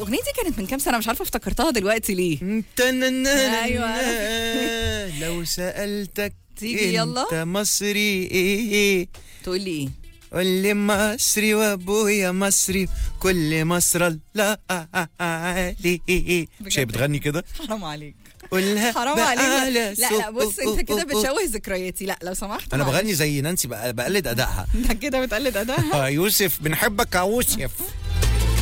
الاغنيه دي كانت من كام سنه مش عارفه افتكرتها دلوقتي ليه أيوة. لو سألتك تيجي يلا. انت مصري ايه تقول لي ايه قول لي مصري وابويا مصري كل مصر الله عليه مش هي بجد. بتغني كده حرام عليك قولها حرام بقى عليك على لا لا بص انت كده صوت. بتشوه ذكرياتي لا لو سمحت انا معلش. بغني زي نانسي بقى- بقلد ادائها انت كده بتقلد اداها آه، يوسف بنحبك يا يوسف